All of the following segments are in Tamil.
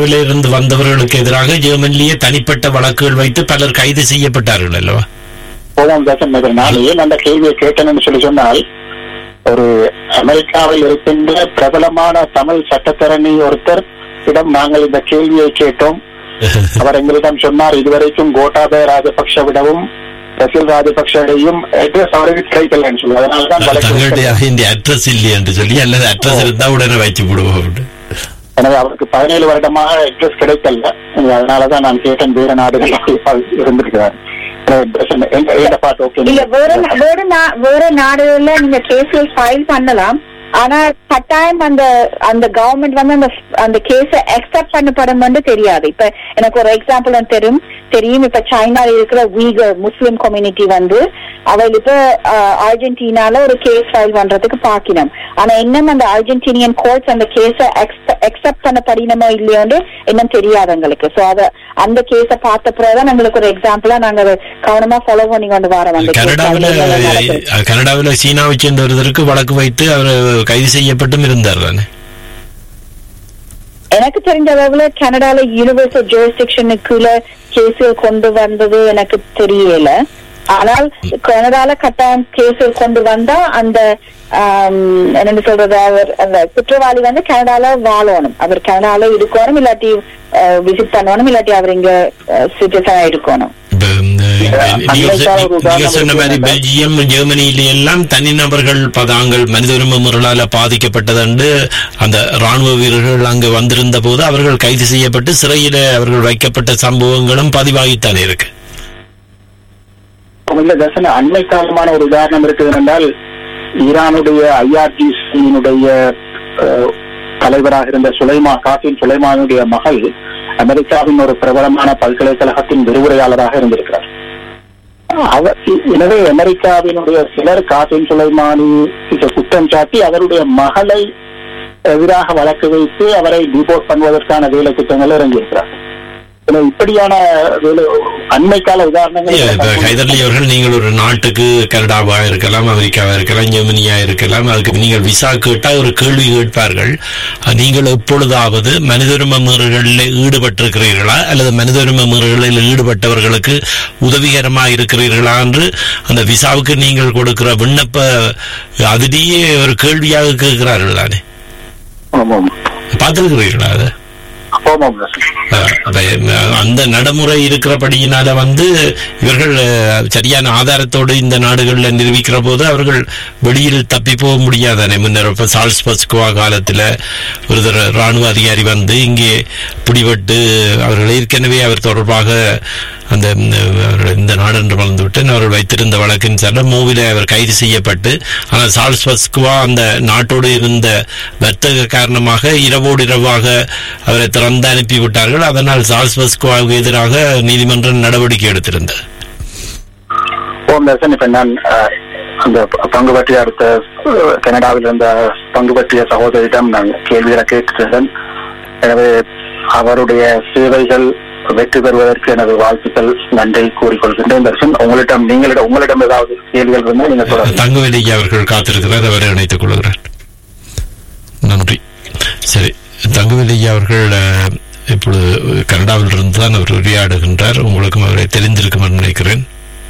இருந்து வந்தவர்களுக்கு எதிராக ஜெர்மனிலேயே தனிப்பட்ட வழக்குகள் வைத்து பலர் கைது செய்யப்பட்டார்கள் அல்லவா போதாம் தேசம் நான் ஏன் அந்த கேள்வியை கேட்டேன்னு சொல்லி சொன்னால் ஒரு அமெரிக்காவில் இருக்கின்ற பிரபலமான தமிழ் சட்டத்தரணி ஒருத்தர் இடம் நாங்கள் இந்த கேள்வியை கேட்டோம் அவர் எங்களிடம் சொன்னார் இதுவரைக்கும் கோட்டாபய ராஜபக்ஷவிடவும் ரசில் ராஜபக்ஷவையும் அட்ரஸ் அவருக்கு கிடைக்கலன்னு சொல்லி அதனாலதான் தங்களுடைய வழக்கு இந்த அட்ரஸ் இல்லை என்று சொல்லி அல்லது அட்ரஸ் இருந்தா உடனே வைத்து விடுவோம் அப்படின்னு. எனவே அவருக்கு பதினேழு வருடமாக அட்ரஸ் கிடைக்கல அதனாலதான் நான் கேட்டேன் வேற நாடுகள் இருந்திருக்கிறார் பாட்டு ஓகே இல்ல வேற வேற நா- வேற நாடுகள்ல நீங்க கேஸ்கள் ஃபைல் பண்ணலாம் ஆனா கட்டாயம் அந்த அந்த கவர்மெண்ட் வந்து அந்த அந்த கேஸ அக்செப்ட் பண்ணப்படும் தெரியாது இப்ப எனக்கு ஒரு எக்ஸாம்பிள் தெரியும் தெரியும் இப்ப சைனால இருக்கிற வீகர் முஸ்லிம் கம்யூனிட்டி வந்து அவள் இப்ப அஹ், அர்ஜென்டினால ஒரு கேஸ் ஃபைல் பண்றதுக்கு பாக்கினோம் ஆனா இன்னும் அந்த அர்ஜென்டினியன் கோர்ட்ஸ் அந்த கேஸ அக்செப்ட் பண்ண படினமோ இல்லையோன்னு இன்னும் தெரியாது எங்களுக்கு சோ அத அந்த கேஸ பார்த்த பிறகுதான் எங்களுக்கு ஒரு எக்ஸாம்பிளா நாங்க அதை கவனமா ஃபாலோ பண்ணி கொண்டு வரோம் அந்த case கனடாவில் அதுல என்ன நடக்குது. அஹ், கனடாவில் சீனாவை சேர்ந்த ஒருத்தருக்கு வழக்கு வைத்து அவர் கைது செய்யப்பட்டும் இருந்தார் தானே எனக்கு தெரிஞ்ச அளவுல கனடால யூனிவர்சல் ஜூரிஸ்டிக்ஷனுக்குள்ள கேஸுகள் கொண்டு வந்தது எனக்கு தெரியல ஆனால் கனடால கட்டாயம் கேஸுகள் கொண்டு வந்தா அந்த ஆம், என்னன்னு சொல்றது அவர் அந்த குற்றவாளி வந்து கனடால வாழணும் அவர் கனடால இருக்கணும் இல்லாட்டி விசிட் பண்ணணும் இல்லாட்டி அவர் இங்க சிட்டிசனா இருக்கணும் இப்ப, இந்த, நீங்க சொ- அமெரிக்காவில் ஒரு நீங்க சொன்ன மாதிரி உதாரணம் பெல்ஜியம் ஜெர்மனியில எல்லாம் தனிநபர்கள் ப- தாங்கள் மனித உரிமை முறையால பாதிக்கப்பட்டதண்டு அந்த ராணுவ வீரர்கள் அங்கு வந்திருந்த போது அவர்கள் கைது செய்யப்பட்டு சிறையில அவர்கள் வைக்கப்பட்ட சம்பவங்களும் பதிவாகித்தானே இருக்கு இல்ல தர்சன அண்மை காலமான ஒரு உதாரணம் இருக்குது என்றால் ஈரானுடைய ஐஆர்ஜிசியினுடைய தலைவராக இருந்த சுலைமா காசிம் சுலைமானுடைய மகள் அமெரிக்காவின் ஒரு பிரபலமான பல்கலைக்கழகத்தின் விரிவுரையாளராக இருந்திருக்கிறார் அவர் எனவே அமெரிக்காவினுடைய சிலர் காசிம் சுலைமானி குற்றம் சாட்டி அவருடைய மகளை எதிராக வழக்கு வைத்து அவரை டிபோர்ட் பண்ணுவதற்கான வேலை திட்டங்கள் இறங்கியிருக்கிறார் எனவே இப்படியான வேலை அண்மைக்கால உதாரணங்கள் ஐயா, இப்ப ஹைதர்லி அவர்கள் நீங்கள் ஒரு நாட்டுக்கு கனடாவா இருக்கலாம் அமெரிக்காவா இருக்கலாம் ஜெர்மனியா இருக்கலாம் அதுக்கு நீங்கள் விசா கேட்டால் ஒரு கேள்வி கேட்பார்கள் அஹ், நீங்கள் எப்பொழுதாவது மனித உரிமை மீறல்களில் ஈடுபட்டிருக்கிறீர்களா அல்லது மனித உரிமை மீறல்களில் ஈடுபட்டவர்களுக்கு உதவிகரமா இருக்கிறீர்களா என்று அந்த விசாவுக்கு நீங்கள் கொடுக்கிற விண்ணப்ப அதிலேயே ஒரு கேள்வியாக கேட்கிறார்கள் தானே ஆமாம் பார்த்திருக்கிறீர்களா அதை ஆமாம் தர்சன். அஹ் அதை, அஹ், அந்த நடைமுறை இருக்கிறபடியினால வந்து இவர்கள் அஹ், சரியான ஆதாரத்தோடு இந்த நாடுகளில் நிரூபிக்கிற போது அவர்கள் வெளியில் தப்பி போக முடியாதானே முன்னர் இப்ப சால்ஸ் பஸ்குவா காலத்தில் ஒரு தர- ராணுவ அதிகாரி வந்து இங்கே பிடிபட்டு அவர்கள் ஏற்கனவே அவர் தொடர்பாக அந்த ம், அவர்கள் இந்த நாடு என்று மறந்துவிட்டு அவர்கள் வைத்திருந்த வழக்கின் சார்ந்த மூவில அவர் கைது செய்யப்பட்டு ஆனால் சால்ஸ் பஸ்குவா அந்த நாட்டோடு இருந்த வர்த்தக காரணமாக இரவோடு இரவாக அவரை திறந்து அனுப்பி விட்டார்கள் அதனால் சால்ஸ் பஸ்குவாவுக்கு எதிராக நீதிமன்றம் நடவடிக்கை எடுத்திருந்தது ஓம் தர்சன் இப்ப நான் அஹ், அந்த பங்கு பற்றிய அடுத்த அஹ், கனடாவில் இருந்த பங்கு பற்றிய சகோதரியிடம் நான் கேள்விகளை கேட்டிருந்தேன் எனவே அவருடைய சேவைகள் வெற்றி பெறுவதற்கு எனது வாழ்த்துக்கள் நன்றி கூறிக்கொள்கின்றேன் தர்சன் உங்களிடம் நீங்களிடம் உங்களிடம் ஏதாவது கேள்விகள் இருந்தால் நீங்க தொடர்ந்து தங்கவேலி அவர்கள் காத்திருக்கிறார் அவரை இணைத்துக் கொள்கிறார் நன்றி சரி தங்கவேலி அவர்கள் அஹ், இப்பொழுது கனடாவில் இருந்து தான் அவர் உரையாடுகின்றார் உங்களுக்கும் அவரை தெரிந்திருக்கும் என்று நினைக்கிறேன்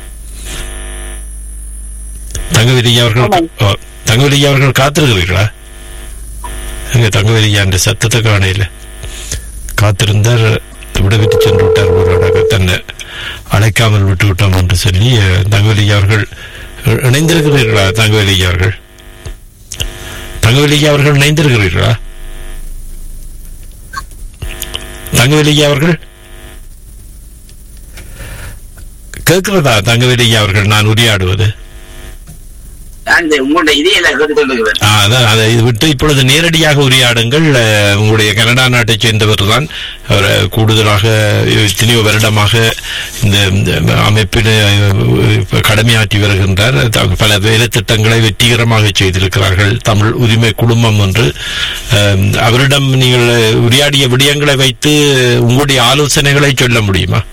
தங்கவேலி அவர்கள் ஆமாம். ஓ, தங்கவேலி அவர்கள் காத்திருக்கிறீர்களா எங்க தங்கவேலி என்ற சத்தத்தை காணையில காத்திருந்தார் விடுவித்து சென்று விட்டார் ஊரடங்கு தன்னை அழைக்காமல் விட்டு விட்டோம் என்று சொல்லி அஹ், தங்கவேலி அவர்கள் இ- இணைந்திருக்கிறீர்களா தங்கவேலி அவர்கள் தங்கவேலி அவர்கள் இணைந்திருக்கிறீர்களா தங்கவேலி அவர்கள் கேட்கிறதா தங்கவேலி அவர்கள் நான் உரையாடுவது அந்த உங்களுடைய இதையில கேட்டு சொல்லுகிறேன் ஆ, அதான் அதை இது விட்டு இப்பொழுது நேரடியாக உரையாடுங்கள் அஹ், உங்களுடைய கனடா நாட்டைச் சேர்ந்தவர் தான் அவர் அஹ், கூடுதலாக எத்தனையோ வருடமாக இந்த இந்த அமைப்பில் அஹ், கடமையாற்றி வருகின்றார் த- பல வேலை திட்டங்களை வெற்றிகரமாக செய்திருக்கிறார்கள் தமிழ் உரிமை குழுமம் என்று அஹ், அவரிடம் நீங்கள் உரையாடிய விடயங்களை வைத்து உங்களுடைய ஆலோசனைகளை சொல்ல முடியுமா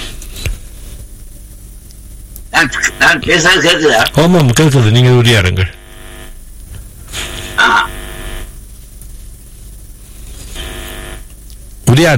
நான் நான் பேசுறது கேட்குதா ஆமாம் கேட்குது நீங்கள் உரையாடுங்கள் ஆ உரையாடு